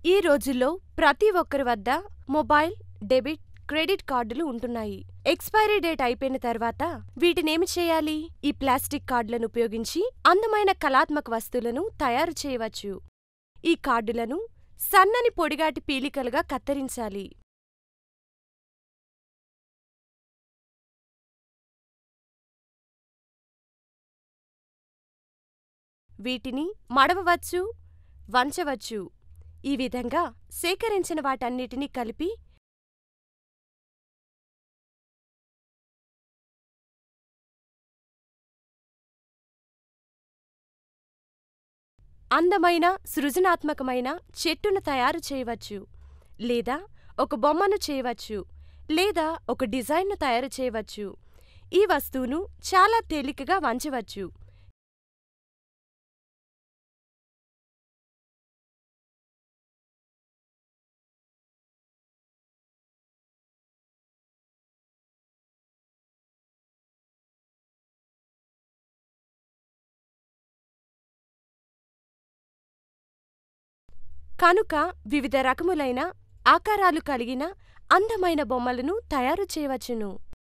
ఈ రోజుల్లో ప్రతి ఒక్కరి వద్ద మొబైల్, డెబిట్, క్రెడిట్ కార్డులు ఉంటున్నాయి. ఎక్స్పైరీ డేట్ అయిపోయిన తర్వాత వీటినేమి చేయాలి? ఈ ప్లాస్టిక్ కార్డులను ఉపయోగించి అందమైన కళాత్మక వస్తువులను తయారు చేయవచ్చు. ఈ కార్డులను సన్నని పొడిగాటి పీలికలుగా కత్తిరించాలి. వీటిని మడవవచ్చు, వంచవచ్చు. ఈ విధంగా సేకరించిన వాటన్నిటినీ కలిపి అందమైన, సృజనాత్మకమైన చెట్టును తయారు చేయవచ్చు. లేదా ఒక బొమ్మను చేయవచ్చు. లేదా ఒక డిజైన్ను తయారు చేయవచ్చు. ఈ వస్తువును చాలా తేలికగా వంచవచ్చు. కనుక వివిధ రకములైన ఆకారాలు కలిగిన అందమైన బొమ్మలను తయారు చేయవచ్చును.